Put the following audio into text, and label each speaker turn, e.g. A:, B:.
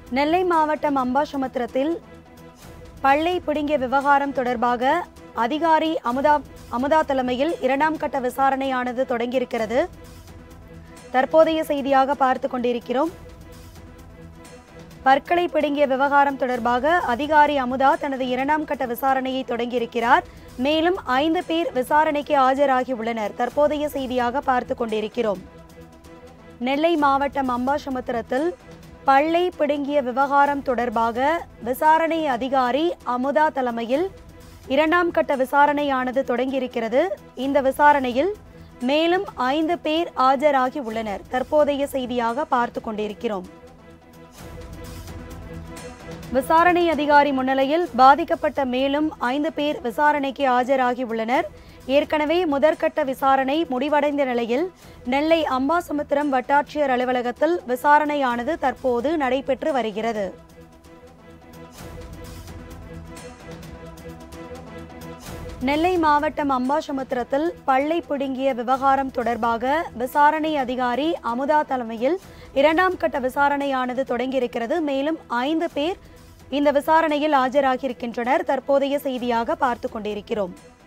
A: நெல்லை மாவட்டம் அம்பாசமுத்திரத்தில் பள்ளி பிடுங்கிய விவகாரம் தொடர்பாக அதிகாரி அமுதா அமுதா தலைமையில் இரண்டாம் கட்ட விசாரணையானது தொடங்கியிருக்கிறது தற்போதைய செய்தியாக பார்த்து கொண்டிருக்கிறோம் பற்களை பிடுங்கிய விவகாரம் தொடர்பாக அதிகாரி அமுதா தனது இரண்டாம் கட்ட விசாரணையை தொடங்கியிருக்கிறார் மேலும் ஐந்து பேர் விசாரணைக்கு ஆஜராகி உள்ளனர் தற்போதைய செய்தியாக பார்த்து கொண்டிருக்கிறோம் நெல்லை மாவட்டம் அம்பாசமுத்திரத்தில் பள்ளி பிடுங்கிய விவகாரம் தொடர்பாக விசாரணை அதிகாரி அமுதா தலைமையில் இரண்டாம் கட்ட விசாரணையானது தொடங்கியிருக்கிறது இந்த விசாரணையில் மேலும் ஐந்து பேர் ஆஜராகி உள்ளனர் தற்போதைய செய்தியாக பார்த்து கொண்டிருக்கிறோம் விசாரணை அதிகாரி முன்னிலையில் பாதிக்கப்பட்ட மேலும் ஐந்து பேர் விசாரணைக்கு ஆஜராகி உள்ளனர் ஏற்கனவே முதற்கட்ட விசாரணை முடிவடைந்த நிலையில் நெல்லை அம்பாசமுத்திரம் வட்டாட்சியர் அலுவலகத்தில் விசாரணையானது தற்போது நடைபெற்று வருகிறது நெல்லை மாவட்டம் அம்பாசமுத்திரத்தில் பள்ளி பிடுங்கிய விவகாரம் தொடர்பாக விசாரணை அதிகாரி அமுதா தலைமையில் இரண்டாம் கட்ட விசாரணையானது தொடங்கியிருக்கிறது மேலும் ஐந்து பேர் இந்த விசாரணையில் ஆஜராகியிருக்கின்றனர் தற்போதைய செய்தியாக பார்த்து கொண்டிருக்கிறோம்